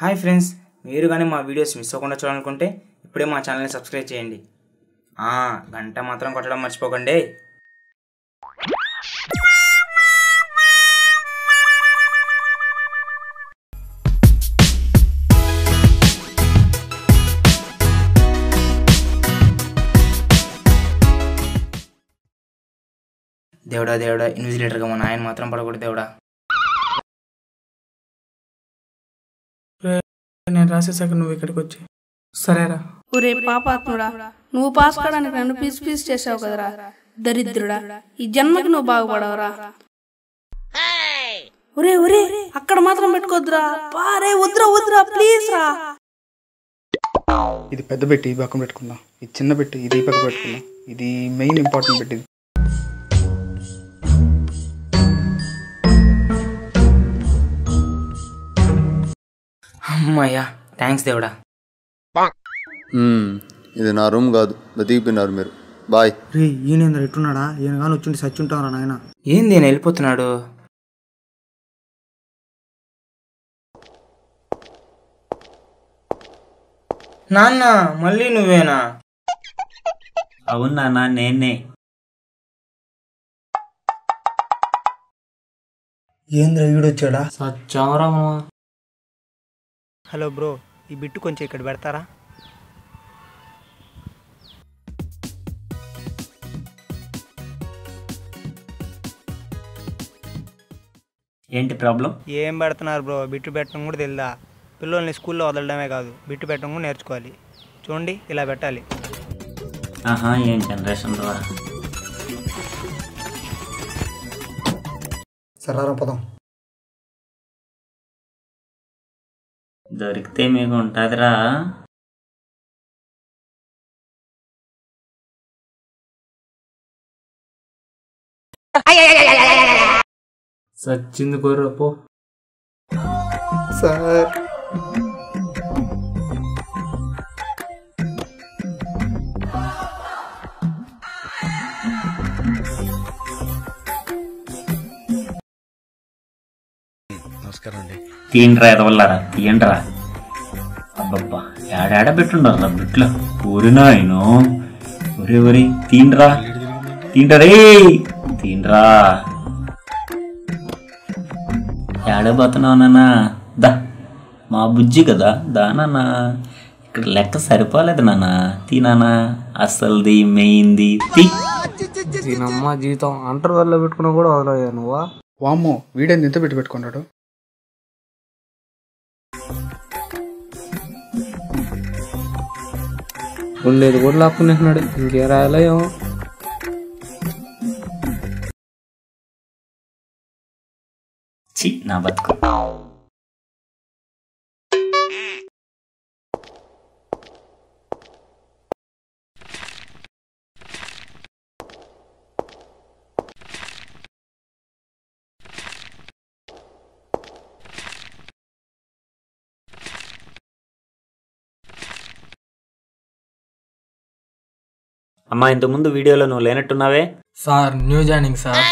Hi friends మీరు కానీ మా వీడియోస్ మిస్ అవ్వకుండా చూడాలనుకుంటే ఇప్పుడే మా ఛానల్ని సబ్స్క్రైబ్ చేయండి ఆ, గంట మాత్రం కొట్టడం మర్చిపోకండి దేవుడా దేవుడా ఇన్విజిలేటర్గా మా నాయన మాత్రం పడకూడదు దేవుడా నేను రాసేసాక నువ్వు ఇక్కడికి వచ్చి సరేరా ఒరే పాపాత్ముడా నువ్వు పాస్ కావడానికి నన్ను పీస్ పీస్ చేసావు కదరా దరిద్రుడా ఈ జన్మకి నువ్వు బాగుపడవరా ఒరే ఒరే అక్కడ మాత్రం పెట్టుకోద్దురా పారే వద్దురా వద్దురా ప్లీజ్ రా ఇది పెద్ద పెట్టి ఈ పక్కన పెట్టుకుందాం ఇది చిన్న పెట్టి ఇది ఈ పక్క పెట్టుకుందాం ఇది మెయిన్ ఇంపార్టెంట్ పెట్టి ఇది. అమ్మయ్యా థ్యాంక్స్ దేవుడా మ్మ్. ఇది నా రూమ్ కాదు బతికిపోయినారు మీరు బాయ్ రే ఈయన ఎట్టున్నాడా ఈయన కానీ వచ్చి సచ్చి ఉంటారా నాయన ఏంది ఈయన వెళ్ళిపోతున్నాడు నాన్న మళ్ళీ నువ్వేనా అవును నాన్న నేనే ఏంద్ర వీడొచ్చాడా హలో బ్రో ఈ బిట్టు కొంచెం ఇక్కడ పెడతారా ఏంటి ప్రాబ్లం ఏం పెడుతున్నారు బ్రో బిట్టు పెట్టడం కూడా తెలుదా పిల్లల్ని స్కూల్లో వదలడమే కాదు బిట్టు పెట్టడం కూడా నేర్చుకోవాలి చూడండి ఇలా పెట్టాలి ఆహా ఏం జనరేషన్ రా సరారం పదం దొరికితే మీకు ఉంటుందిరా సచ్చింది కోర్రా పో సార్ తీయండిరా ఎదవల్లారా తీయండిరా అబ్బబ్బా ఏడాడ పెట్టుండారా బిట్లో ఊరినాయను ఒరే ఒరే తీయండిరా తీయండి రే తీయండిరా ఏడబోతున్నావు నాన్న దా మా బుజ్జి కదా దా నాన్న ఇక్కడ లెక్క సరిపోలేదు నాన్న తీ నాన్న అసలుది మెయింది తీ దీనమ్మ జీవితం అంటర్ వల్ల పెట్టుకున్నా కూడా వదలయ్యా నువ్వా వామ్మో వీడేంది ఇంత పెట్టి పెట్టుకున్నాడు ఉండేది కూడా లాక్కునేస్తున్నాడు ఇంకే రాయాలో ఏమో చి నా బతుకు అమ్మా ఇంతకుముందు వీడియోలో నువ్వు లేనట్టున్నావే సార్ న్యూ జాయినింగ్ సార్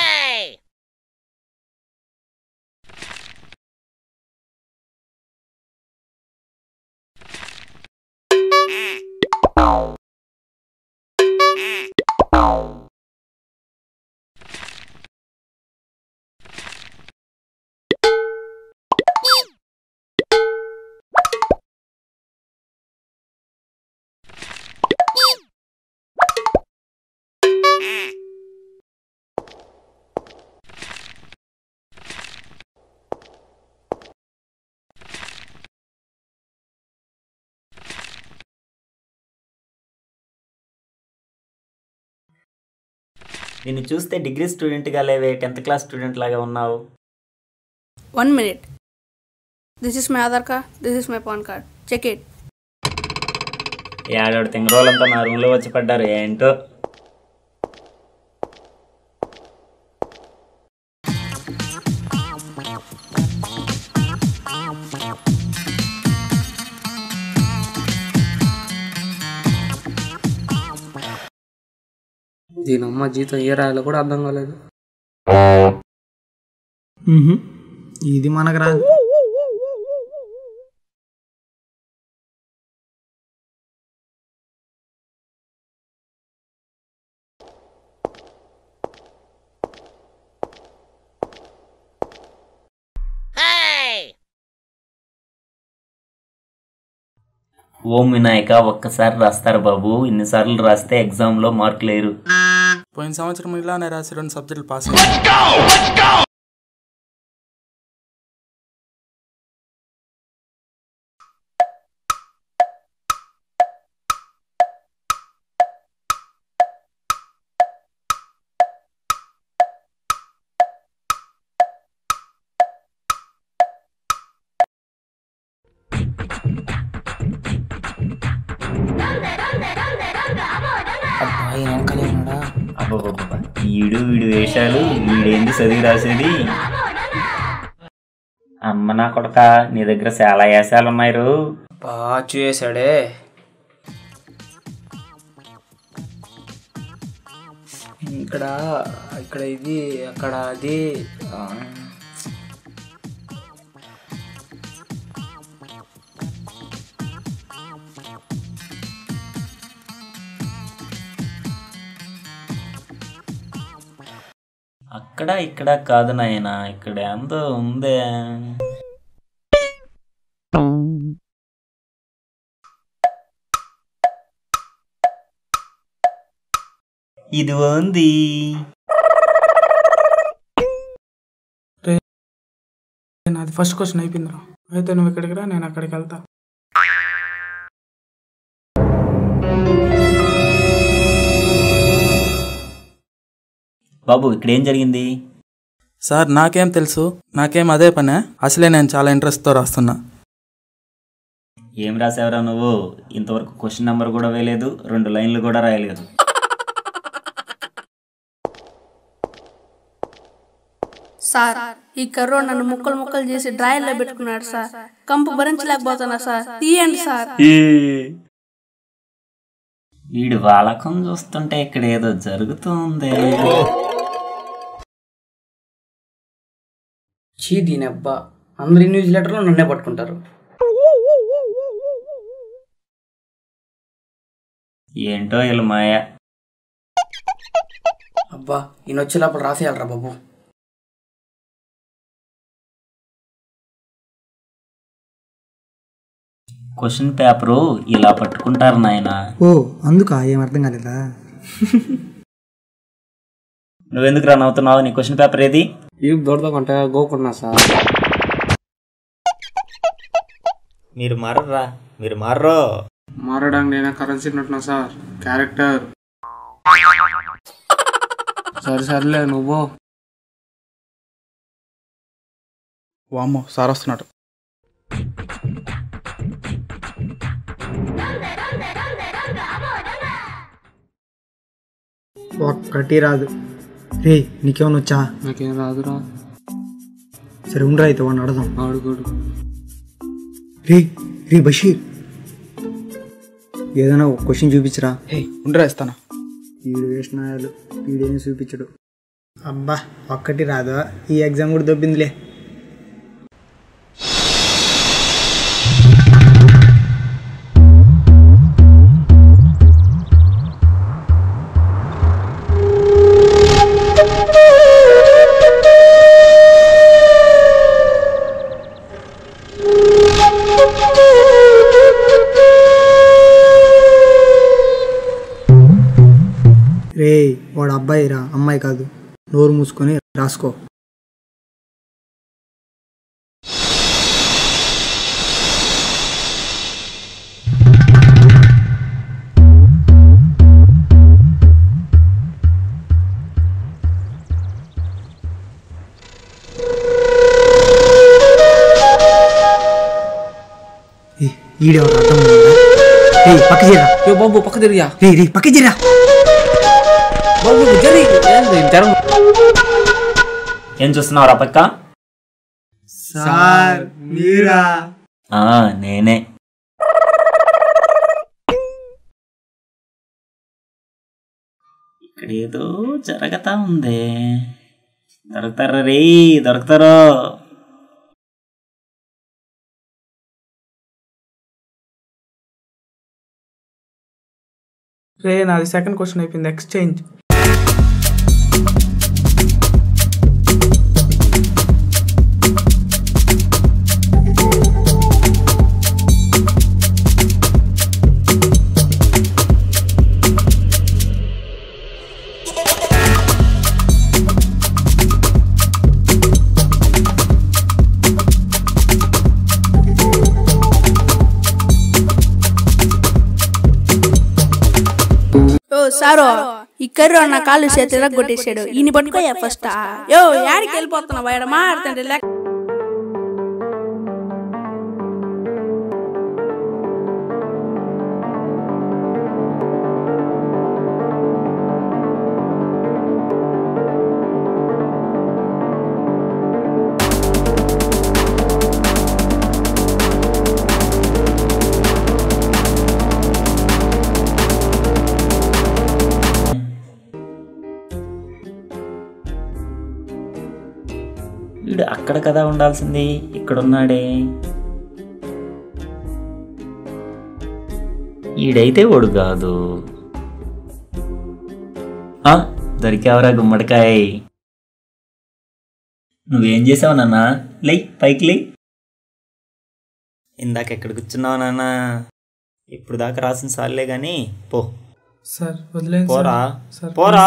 నిన్ను చూస్తే డిగ్రీ స్టూడెంట్గా లేవే టెన్త్ క్లాస్ స్టూడెంట్ లాగా ఉన్నావు one minute this is my Aadhaar card this is my PAN card check it ఏడాడు తింగరోళ్ళంతా నా రూమ్లో వచ్చి పడ్డారు ఏంటో దీనమ్మ జీతం ఏ రాయాలో కూడా అర్థం కాలేదు ఇది మనకు రాదు ఓం వినాయక ఒక్కసారి రాస్తారు బాబు ఇన్నిసార్లు రాస్తే ఎగ్జామ్లో మార్కులు లేరు పోయిన సంవత్సరం ఇలానే రాసి రెండు సబ్జెక్టులు పాస్ అయ్యాను అబ్బాయి వెనకాలే ఉన్నాడా అబ్బబ్బబ్బబ్బ. వీడు వీడు వేషాలు వీడేంది చదివి రాసేది అమ్మ నా కొడక నీ దగ్గర చాలా వేషాలు ఉన్నాయి రో బాగా చూసాడే ఇక్కడ ఇక్కడ ఇది అక్కడ అది ఆ, అక్కడ ఇక్కడ కాదు నాయన ఇక్కడ ఎంతో ఉందే ఇది ఉంది నాది ఫస్ట్ క్వశ్చన్ అయిపోయిందిరా అయితే నువ్వు ఇక్కడికి రా నేను అక్కడికి వెళ్తా బాబు ఇక్కడ ఏం జరిగింది సార్ నాకేం తెలుసు నాకేం అదే పనే అసలే నేను చాలా ఇంట్రెస్ట్తో రాస్తున్నా ఏం రాసావురా నువ్వు ఇంతవరకు క్వశ్చన్ నెంబర్ కూడా వేయలేదు రెండు లైన్లు కూడా రాయలేదు సార్ ఈ కర్రో నన్ను ముక్కలు ముక్కలు చేసి డ్రాయర్లో పెట్టుకున్నాడు సార్ కంపు భరించలేకపోతున్నా సార్ తీయండి సార్ వీడి వాలకం చూస్తుంటే ఇక్కడ ఏదో జరుగుతుంది చీ దీని అబ్బా అందరు న్యూస్ లెటర్లో నన్నే పట్టుకుంటారు ఏంటో వీళ్ళ మాయ అబ్బా ఈయన వచ్చే లోపల రాసేయాలరా బాబు క్వశ్చన్ పేపరు ఇలా పట్టుకుంటారు నాయన ఓ అందుకా ఏం అర్థం కాలేదా నువ్వెందుకు రా నవ్వుతున్నావు నీ క్వశ్చన్ పేపర్ ఏది ఈ దొరదకుంటే గోకున్నా సార్ మీరు మారరా మీరు మారరో మారడానికి నేనే కరెన్సీ ఉంటున్నా సార్ క్యారెక్టర్ సరే సర్లే నువ్వు వామ్మో సార్ వస్తున్నాడు ఒక్కటి రాదు రే నీకేమైనా వచ్చా నాకేం రాదురా సరే ఉండరా అయితే వాడిని అడదాం ఆడుకోడు రే రే బషీర్ ఏదైనా ఒక క్వశ్చన్ చూపించరా హే ఉండరా ఇస్తానా వీడు వేసినాయాలు వీడేం చూపించడు అబ్బా ఒక్కటి రాదు ఈ ఎగ్జామ్ కూడా దొబ్బిందిలే రే వాడు అబ్బాయి రా అమ్మాయి కాదు నోరు మూసుకొని రాసుకో ఏయ్, ఈడెవరు అర్థం ఉందా రే పక్క చేరా ఏ బాబు పక్క తిరిగా రే రే పక్క చేరా బాబు జరి ఏంది జ్వరం ఏం చూస్తున్నావు రా పక్క సార్ మీరా ఆ, నేనే ఇక్కడ ఏదో జరగతా ఉంది దొరుకుతారా రే దొరుకుతారో రే నాది సెకండ్ క్వశ్చన్ అయిపోయింది ఎక్స్చేంజ్ సారు ఈ కర్రీ నా కాళ్ళు చేతి కొట్టేశాడు ఈయన పట్టుకోయా ఫస్ట్ యో యాడికి వెళ్ళిపోతున్నావు వాడు మాట్లాడుతుంటే లేక వీడు అక్కడ కదా ఉండాల్సింది ఇక్కడున్నాడే ఈడైతే వాడు కాదు ఆ, దొరికావరా గుమ్మడికాయ నువ్వేం చేసావు నాన్న లై పైకి లై ఇందాక ఎక్కడ కూర్చున్నావు నాన్న ఇప్పుడు దాకా రాసిన సార్లే గాని పో సార్ వదిలేండి పోరా సార్ పోరా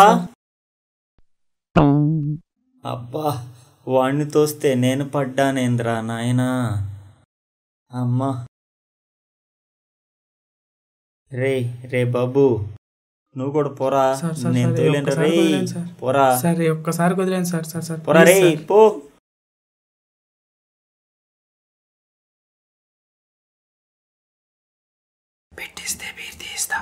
అబ్బా వాణ్ణి తోస్తే నేను పడ్డానేంద్రా నాయనా అమ్మా రే రే బాబు నువ్వు కూడా పోరా సార్, సార్, నేను సార్, ఈ తోలేను ఒక్కసారి రే వదిలేండి సార్. పోరా సార్ ఈ ఒక్కసారి వదిలేండి సార్ సార్ సార్ పోరా రే ప్లీజ్ సార్. పో పెట్టిస్తే మీరు తీస్తా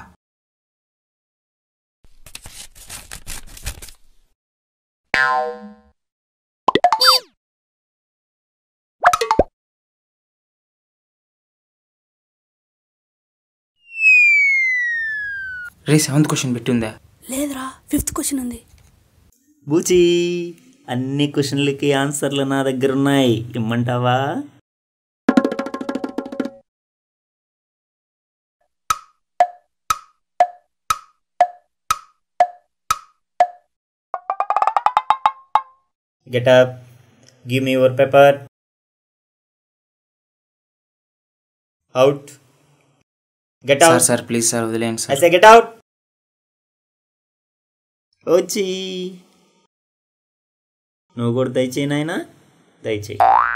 రే సెవెంత్ క్వశ్చన్ పెట్టిందా లేదురా ఫిఫ్త్ క్వశ్చన్ ఉంది బూచి అన్ని క్వశ్చన్లకి ఆన్సర్లు నా దగ్గర ఉన్నాయి ఇమ్మంటావా Get up. Give me your paper. Out. Get sir out. Sir please sir వదిలేండి I sir say get out. వచ్చి నువ్వు కూడా దయచేయి నాయనా దయచేయి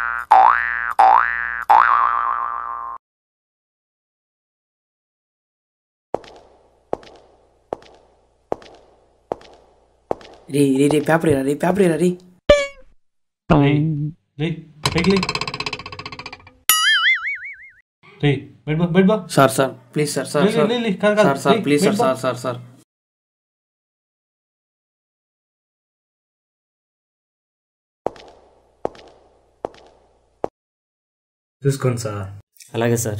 రే రే రే పేపర్ ఇరా రే పేపర్ ఇరా రే sir sir please sir sir sir sir sir please sir sir sir sir చూసుకోండి సార్ అలాగే సార్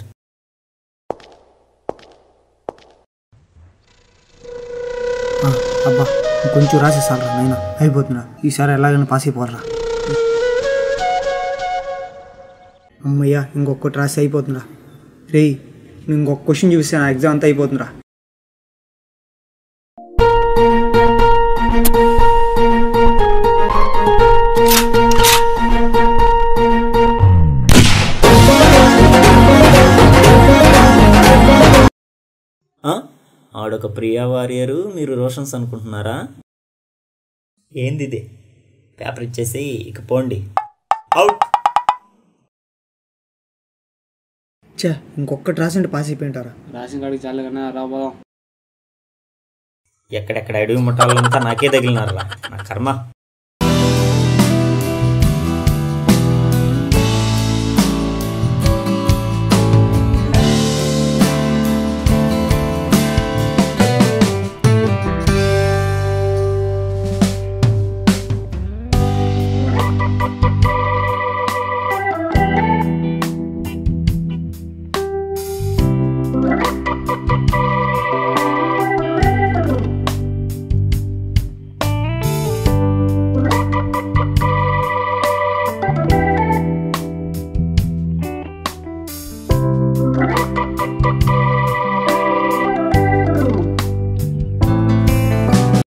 ఆ, అబ్బా కొంచెం రాసేసాను నాయన అయిపోతున్నా ఈసారి ఎలాగైనా పాస్ అయిపోరా అమ్మయ్యా ఇంకొకటి రాసి అయిపోతుందా రేయ్ నువ్వు ఇంకొక క్వశ్చన్ చూపిస్తే నా ఎగ్జామ్ అంతా అయిపోతుందిరా ఆ? ఆడొక ప్రియా వారియరు మీరు రోషన్స్ అనుకుంటున్నారా ఏంది ఇది పేపర్ ఇచ్చేసి ఇక పోండి అవుట్ చా ఇంకొకటి రాసింటే పాస్ అయిపోయింటారా రాసిన కాడికి చాలు కానీ రాబోదాం ఎక్కడెక్కడ అడవి ముట్టాలంతా నాకే తగిలినారా నా కర్మ